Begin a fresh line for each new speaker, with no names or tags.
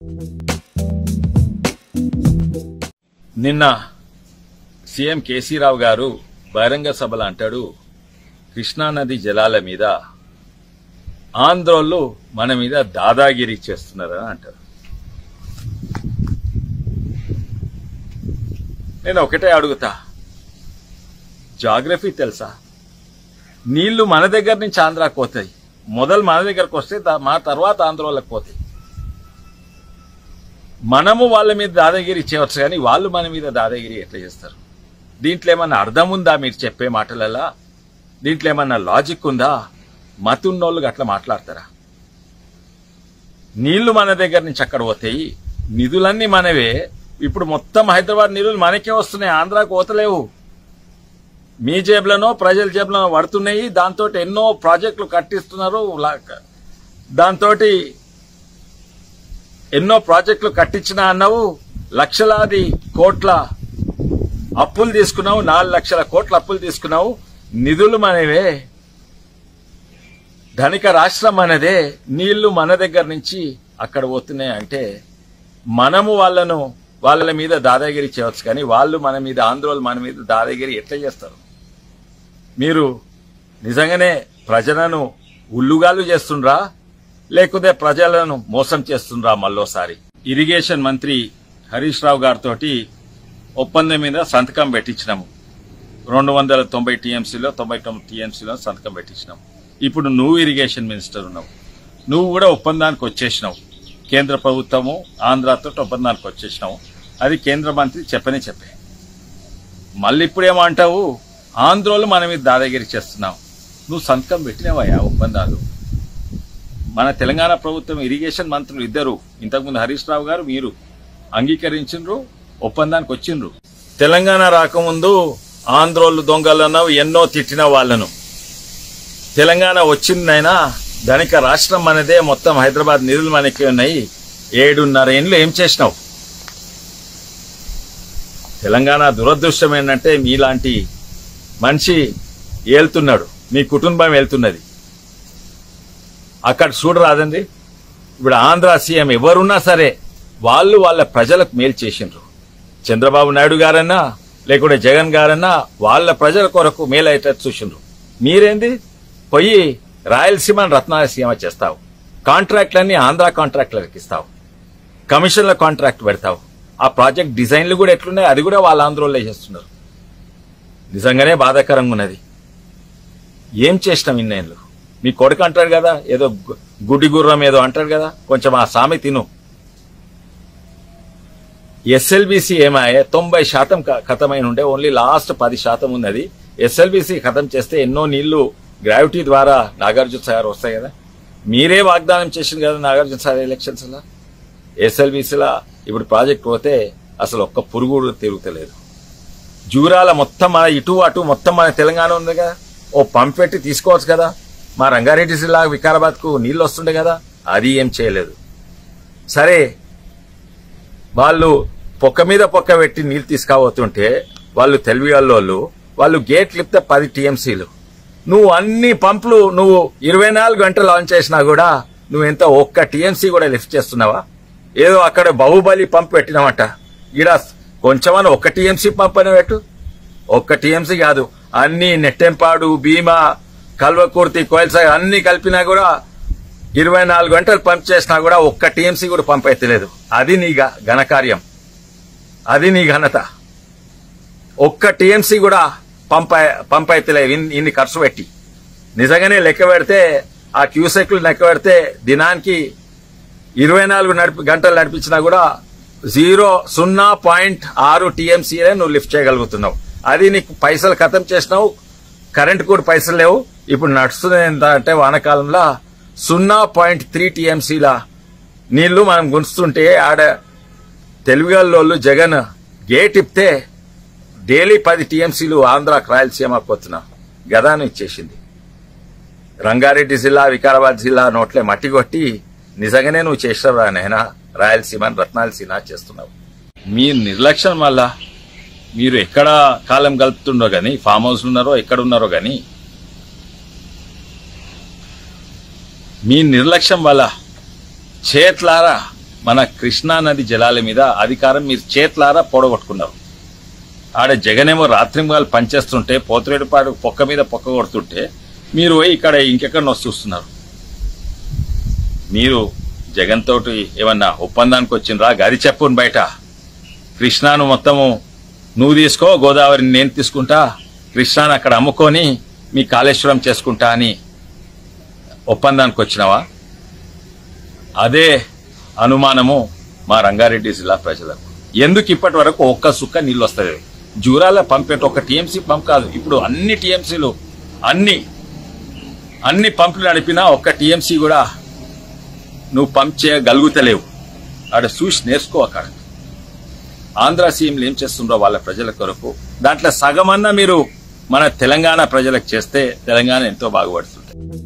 నిన్న సీఎం కేసీరావు గారు బహిరంగ సభలో అంటాడు కృష్ణానది జలాల మీద ఆంధ్రోళ్ళు మన మీద దాదాగిరి చేస్తున్నారని అంటారు నేను ఒకటే అడుగుతా జాగ్రఫీ తెలుసా నీళ్లు మన దగ్గర నుంచి ఆంధ్రాకి పోతాయి మొదలు మన దగ్గరకు వస్తే దా- మా తర్వాత ఆంధ్రోళ్ళకి పోతాయి మనము వాళ్ళ మీద దాదాగిరి చేయవచ్చు కానీ వాళ్ళు మన మీద దాదాగిరి ఎట్లా చేస్తారు దీంట్లో ఏమన్నా అర్థం ఉందా మీరు చెప్పే మాటలలో దీంట్లో ఏమన్నా లాజిక్ ఉందా మతున్నోళ్ళు అట్లా మాట్లాడతారా నీళ్లు మన దగ్గర నుంచి అక్కడ పోతాయి నిధులన్నీ మనవే ఇప్పుడు మొత్తం హైదరాబాద్ నిధులు మనకే వస్తున్నాయి ఆంధ్రాకు పోతలేవు మీ జేబులనో ప్రజల జేబులనో పడుతున్నాయి దాంతో ఎన్నో ప్రాజెక్టులు కట్టిస్తున్నారు దాంతో ఎన్నో ప్రాజెక్టులు కట్టించిన అన్నావు లక్షలాది కోట్ల అప్పులు తీసుకున్నావు నాలుగు లక్షల కోట్ల అప్పులు తీసుకున్నావు నిధులు మనవే ధనిక రాష్ట్రం మనదే నీళ్లు మన దగ్గర నుంచి అక్కడ పోతున్నాయి అంటే మనము వాళ్ళను వాళ్ళ మీద దాదాగిరి చేయవచ్చు కానీ వాళ్ళు మన మీద ఆందోళన మన మీద దాదాగిరి ఎట్లా చేస్తారు మీరు నిజంగానే ప్రజలను ఉల్లుగాలు చేస్తుండ్రా లేకపోతే ప్రజలను మోసం చేస్తుండ్రా మళ్ళోసారి ఇరిగేషన్ మంత్రి హరీష్ రావు గారితో ఒప్పందం మీద సంతకం పెట్టించినాము రెండు వందల తొంభై టీఎంసీలో తొంభై తొమ్మిది టీఎంసీలో సంతకం పెట్టించినాము ఇప్పుడు నువ్వు ఇరిగేషన్ మినిస్టర్ ఉన్నావు నువ్వు కూడా ఒప్పందానికి వచ్చేసినావు కేంద్ర ప్రభుత్వము ఆంధ్రాతో ఒప్పందానికి వచ్చేసినావు అది కేంద్ర మంత్రి చెప్పనే చెప్పే మళ్ళీ ఇప్పుడేమో అంటావు ఆంధ్రోలు మన మీద దాదాగిరి చేస్తున్నావు నువ్వు సంతకం పెట్టినావయ్యా ఒప్పందాలు మన తెలంగాణ ప్రభుత్వం ఇరిగేషన్ మంత్రులు ఇద్దరు ఇంతకుముందు హరీష్ రావు గారు మీరు అంగీకరించిండ్రు ఒప్పందానికి వచ్చిండ్రు తెలంగాణ రాకముందు ఆంధ్రోళ్ళు దొంగలన్నావు ఎన్నో తిట్టిన వాళ్ళను తెలంగాణ వచ్చిందైనా ధనిక రాష్ట్రం మనదే మొత్తం హైదరాబాద్ నిధులు మనకి ఉన్నాయి ఏడున్నర ఏండ్లు ఏం చేసినావు తెలంగాణ దురదృష్టం ఏంటంటే మీలాంటి మనిషి ఏళ్తున్నాడు మీ కుటుంబం వెళ్తున్నది అక్కడ చూడరాదండి ఇప్పుడు ఆంధ్ర సీఎం ఎవరున్నా సరే వాళ్ళు వాళ్ళ ప్రజలకు మేలు చేసిండ్రు చంద్రబాబు నాయుడు గారన్నా లేకుంటే జగన్ గారన్నా వాళ్ళ ప్రజల కొరకు మేలు అయ్యేటట్టు చూసిండ్రు మీరేంది పోయి రాయలసీమ రత్నాలసీమ చేస్తావు కాంట్రాక్ట్లన్నీ ఆంధ్ర కాంట్రాక్టులకు ఇస్తావు కమిషన్ల కాంట్రాక్ట్ పెడతావు ఆ ప్రాజెక్ట్ డిజైన్లు కూడా ఎట్లున్నాయి అది కూడా వాళ్ళ ఆంధ్రోళ్ళే చేస్తున్నారు నిజంగానే బాధాకరంగా ఉన్నది ఏం చేసినాం ఇన్నేళ్ళు మీ కొడుకు అంటాడు కదా ఏదో గు- గుడ్డి గుర్రం ఏదో అంటాడు కదా కొంచెం ఆ సామె తిను ఎస్ఎల్బిసి ఏమాయే తొంభై శాతం క- ఖతమైన ఉండే ఓన్లీ లాస్ట్ పది శాతం ఉన్నది ఎస్ఎల్బిసి ఖతం చేస్తే ఎన్నో నీళ్లు గ్రావిటీ ద్వారా నాగార్జున సాగర్ వస్తాయి కదా మీరే వాగ్దానం చేసింది కదా నాగార్జున సాగర్ ఎలక్షన్స్ లా ఎస్ఎల్బిసిలా ఇప్పుడు ప్రాజెక్ట్ పోతే అసలు ఒక్క పురుగు కూడా తిరుగుతలేదు జూరాల మొత్తం మన ఇటు అటు మొత్తం మన తెలంగాణ ఉంది కదా ఓ పంప్ పెట్టి తీసుకోవచ్చు కదా మా రంగారెడ్డి జిల్లా వికారాబాద్ కు నీళ్లు వస్తుండే కదా అది ఏం చేయలేదు సరే వాళ్ళు పొక్క మీద పొక్క పెట్టి నీళ్లు తీసుకుపోతుంటే వాళ్ళు తెలివిగల్లోళ్ళు వాళ్ళు గేట్లు ఇప్తే పది టీఎంసీలు నువ్వు అన్ని పంపులు నువ్వు ఇరవై నాలుగు గంటలు ఆన్ చేసినా కూడా నువ్వు ఎంత ఒక్క టీఎంసీ కూడా లిఫ్ట్ చేస్తున్నావా ఏదో అక్కడ బాహుబలి పంప్ పెట్టినామట ఈడ కొంచెమని ఒక్క టీఎంసీ పంప్ అని పెట్టు ఒక్క టీఎంసీ కాదు అన్ని నెట్టెంపాడు భీమా కల్వకుర్తి కోయల్సాగర్ అన్ని కలిపినా కూడా ఇరవై నాలుగు గంటలు పంప్ చేసినా కూడా ఒక్క టీఎంసీ కూడా పంప్ అయితలేదు అది నీ గ- ఘనకార్యం అది నీ ఘనత ఒక్క టీఎంసీ కూడా పంప్ అయి- పంప్ అయితలేదు ఇన్ని ఇన్ని ఖర్చు పెట్టి నిజంగానే లెక్క పెడితే ఆ క్యూసెక్లు లెక్క పెడితే దినానికి ఇరవై నాలుగు నడిపి గంటలు నడిపించినా కూడా జీరో సున్నా పాయింట్ ఆరు టీఎంసీలే నువ్వు లిఫ్ట్ చేయగలుగుతున్నావు అది నీకు పైసలు ఖతం చేసినావు కరెంట్ కూడా పైసలు లేవు ఇప్పుడు నడుస్తుంది ఎంత అంటే వానాకాలంలో సున్నా పాయింట్ త్రీ టీఎంసీల నీళ్లు మనం గుంచుతుంటే ఆడ తెలుగుగల్లోళ్ళు జగన్ గేట్ ఇప్తే డైలీ పది టీఎంసీలు ఆంధ్రాకు రాయలసీమకు పోతున్నా గదాను ఇచ్చేసింది రంగారెడ్డి జిల్లా వికారాబాద్ జిల్లా నోట్లే మట్టి కొట్టి నిజంగానే నువ్వు చేసినవా నైనా రాయలసీమని రత్నాలసీమ చేస్తున్నావు మీ నిర్లక్ష్యం వల్ల మీరు ఎక్కడ కాలం గలుపుతుండో గాని ఫామ్ హౌస్ ఉన్నారో ఎక్కడ ఉన్నారో గాని మీ నిర్లక్ష్యం వల్ల చేట్లారా మన కృష్ణా నది జలాల మీద అధికారం మీరు చేతులారా పొడగొట్టుకున్నారు ఆడ జగనేమో రాత్రింగాలు పనిచేస్తుంటే పోతిరెడ్డిపాడు పొక్క మీద పొక్క కొడుతుంటే మీరు పోయి ఇక్కడ ఇంకెక్కడనో చూస్తున్నారు మీరు జగన్ తోటి ఏమన్నా ఒప్పందానికి వచ్చిండ్రా గది చెప్పును బయట కృష్ణాను మొత్తము నువ్వు తీసుకో గోదావరిని నేను తీసుకుంటా కృష్ణాను అక్కడ అమ్ముకొని మీ కాళేశ్వరం చేసుకుంటా అని ఒప్పందానికి వచ్చినావా అదే అనుమానము మా రంగారెడ్డి జిల్లా ప్రజలకు ఎందుకు ఇప్పటి వరకు ఒక్క సుక్క నీళ్ళు వస్తుంది జూరాల పంపేట ఒక టీఎంసీ పంప్ కాదు ఇప్పుడు అన్ని టీఎంసీలు అన్ని అన్ని పంపులు నడిపినా ఒక్క టీఎంసీ కూడా నువ్వు పంప్ చేయగలుగుతలేవు ఆడ చూసి నేర్చుకో అక్కడ ఆంధ్ర సీఎంలు ఏం చేస్తుండ్రో వాళ్ళ ప్రజల కొరకు దాంట్లో సగమన్నా మీరు మన తెలంగాణ ప్రజలకు చేస్తే తెలంగాణ ఎంతో బాగుపడుతుంది